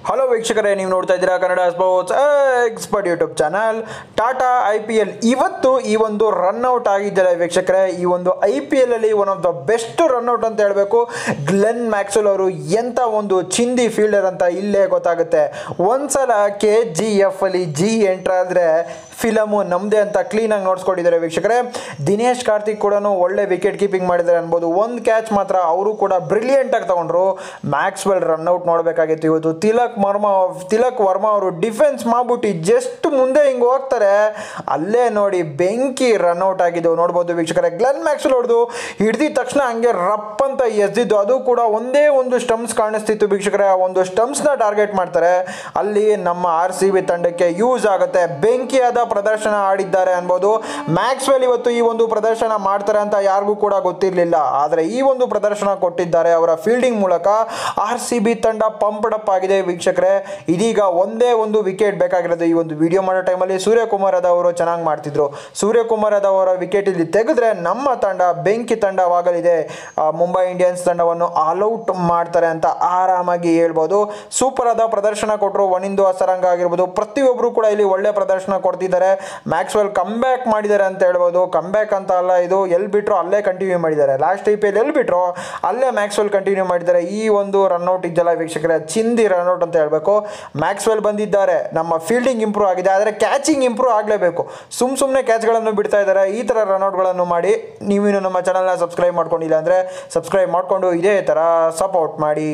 hello ವೀಕ್ಷಕರೇ ನೀವು ನೋಡ್ತಾ ಇದ್ದೀರಾ Kannada sports expert YouTube channel Tata I P L ಇವತ್ತು ಈ ಒಂದು ರನ್ಔಟ್ ಆಗಿದ್ದಾರೆ ವೀಕ್ಷಕರೇ ಈ ಒಂದು ಐ ಪಿ ಎಲ್ ಅಲ್ಲಿ one of the best run out ಅಂತ ಹೇಳಬೇಕು ಗ್ಲೆನ್ ಮ್ಯಾಕ್ಸೆಲ್ ಅವರು ಎಂಥ ಒಂದು ಚಿಂದಿ ಫೀಲ್ಡರ್ ಅಂತ ಇಲ್ಲೇ ಗೊತ್ತಾಗುತ್ತೆ ಒಂದ್ಸಲ ಕೆ ಜಿ ಎಫ್ ಅಲ್ಲಿ ಜಿ ಎಂಟ್ರ್ ಆದರೆ ಫಿಲಮು ನಮ್ಮದೇ ಅಂತ ಕ್ಲೀನಾಗಿ ನೋಡ್ಸ್ಕೊಂಡಿದ್ದಾರೆ ವೀಕ್ಷಕರೇ ದಿನೇಶ್ ಕಾರ್ತಿಕ್ ಕೂಡ ಒಳ್ಳೆ ವಿಕೆಟ್ ಕೀಪಿಂಗ್ ಮಾಡಿದ್ದಾರೆ ಅನ್ಬೋದು ಒಂದು ಕ್ಯಾಚ್ ಮಾತ್ರ ಅವರು ಕೂಡ ಬ್ರಿಲಿಯಂಟ್ ಆಗಿ ತಗೊಂಡ್ರು ಮ್ಯಾಕ್ಸ್ವೆಲ್ ರನ್ಔಟ್ ನೋಡಬೇಕಾಗಿತ್ತು ಇವತ್ತು ತಿಲಕ್ ವರ್ಮಾ ತಿಲಕ್ ವರ್ಮಾ ಅವರು ಡಿಫೆನ್ಸ್ ಮಾಡ್ಬಿಟ್ಟು ಜಸ್ಟ್ ಮುಂದೆ ಹಿಂಗೆ ಹೋಗ್ತಾರೆ ಅಲ್ಲೇ ನೋಡಿ ಬೆಂಕಿ ರನ್ಔಟ್ ಆಗಿದ್ದು ನೋಡ್ಬೋದು ವೀಕ್ಷಕರೇ ಗ್ಲೆನ್ ಮ್ಯಾಕ್ಸ್ವೆಲ್ ಹೊಡೆದು ಹಿಡ್ದಿದ ತಕ್ಷಣ ಹಂಗೆ ರಪ್ ಅಂತ ಎಸ್ದಿದ್ದು ಅದು ಕೂಡ ಒಂದೇ ಒಂದು ಸ್ಟಮ್ಸ್ ಕಾಣಿಸ್ತಿತ್ತು ವೀಕ್ಷಕರೇ ಆ ಒಂದು ಸ್ಟಮ್ಸ್ನ ಟಾರ್ಗೆಟ್ ಮಾಡ್ತಾರೆ ಅಲ್ಲಿ ನಮ್ಮ ಆರ್ ಸಿ ಬಿ ತಂಡಕ್ಕೆ ಯೂಸ್ ಆಗುತ್ತೆ ಬೆಂಕಿಯಾದ ಪ್ರದರ್ಶನ ಆಡಿದ್ದಾರೆ ಅನ್ಬೋದು ಮ್ಯಾಕ್ಸ್ವೆಲ್ ಇವತ್ತು ಈ ಒಂದು ಪ್ರದರ್ಶನ ಮಾಡ್ತಾರೆ ಅಂತ ಯಾರಿಗೂ ಕೂಡ ಗೊತ್ತಿರಲಿಲ್ಲ ಆದರೆ ಈ ಒಂದು ಪ್ರದರ್ಶನ ಕೊಟ್ಟಿದ್ದಾರೆ ಅವರ ಫೀಲ್ಡಿಂಗ್ ಮೂಲಕ ಆರ್ ಸಿ ಬಿ ತಂಡ ಪಂಪ್ಡ್ ಅಪ್ ಆಗಿದೆ ವೀಕ್ಷಕರೇ ಇದೀಗ ಒಂದೇ ಒಂದು ವಿಕೆಟ್ ಬೇಕಾಗಿರೋದು ಈ ಒಂದು ವಿಡಿಯೋ ಮಾಡೋ ಟೈಮಲ್ಲಿ ಸೂರ್ಯಕುಮಾರ್ ಯಾದವ್ ಅವರು ಚೆನ್ನಾಗಿ ಮಾಡ್ತಿದ್ರು ಸೂರ್ಯಕುಮಾರ್ ಯಾದವ್ ಅವರ ವಿಕೆಟ್ ಇಲ್ಲಿ ತೆಗೆದ್ರೆ ನಮ್ಮ ತಂಡ ಬೆಂಕಿ ತಂಡವಾಗಲಿದೆ ಆ, ಮುಂಬೈ ಇಂಡಿಯನ್ಸ್ ತಂಡವನ್ನು ಆಲ್ಔಟ್ ಮಾಡ್ತಾರೆ ಅಂತ ಆರಾಮಾಗಿ ಹೇಳ್ಬೋದು ಸೂಪರ್ ಆದ ಪ್ರದರ್ಶನ ಕೊಟ್ಟರು ಒನಿಂದು ಅಸರಂಗ ಆಗಿರ್ಬೋದು ಪ್ರತಿಯೊಬ್ಬರು ಕೂಡ ಇಲ್ಲಿ ಒಳ್ಳೆ ಪ್ರದರ್ಶನ ಕೊಡ್ತಿದ್ದಾರೆ ಮ್ಯಾಕ್ಸ್ವೆಲ್ ಬ್ಯಾಕ್ ಮಾಡಿದ್ದಾರೆ ಅಂತ ಹೇಳ್ಬೋದು ಬ್ಯಾಕ್ ಅಂತ ಅಲ್ಲ ಇದು ಎಲ್ಲಿ ಬಿಟ್ಟರು ಅಲ್ಲೇ ಕಂಟಿನ್ಯೂ ಮಾಡಿದ್ದಾರೆ ಲಾಸ್ಟ್ ಐ ಪಿ ಎಲ್ ಎಲ್ಲಿ ಬಿಟ್ಟರು ಅಲ್ಲೇ ಮ್ಯಾಕ್ಸ್ವೆಲ್ ಕಂಟಿನ್ಯೂ ಮಾಡಿದ್ದಾರೆ ಈ ಒಂದು ರನ್ಔಟ್ ಇದೆಲ್ಲ ವೀಕ್ಷಕರೇ ಚಿಂದಿ ರನ್ಔಟ್ ಅಂತ ಹೇಳಬೇಕು ಮ್ಯಾಕ್ಸ್ವೆಲ್ ಬಂದಿದ್ದಾರೆ ನಮ್ಮ ಫೀಲ್ಡಿಂಗ್ ಇಂಪ್ರೂವ್ ಆಗಿದೆ ಆದರೆ ಕ್ಯಾಚಿಂಗ್ ಇಂಪ್ರೂವ್ ಆಗಲೇಬೇಕು ಸುಮ್ಮ ಸುಮ್ಮನೆ ಕ್ಯಾಚ್ಗಳನ್ನು ಬಿಡ್ತಾ ಇದ್ದಾರೆ ಈ ಥರ ರನ್ಔಟ್ಗಳನ್ನು ಮಾಡಿ ನೀವಿನ್ನು ನಮ್ಮ ಚಾನಲ್ನ ಸಬ್ಸ್ಕ್ರೈಬ್ ಮಾಡ್ಕೊಂಡಿಲ್ಲ ಅಂದರೆ ಸಬ್ಸ್ಕ್ರೈಬ್ ಮಾಡಿಕೊಂಡು ಇದೇ ಥರ ಸಪೋರ್ಟ್ ಮಾಡಿ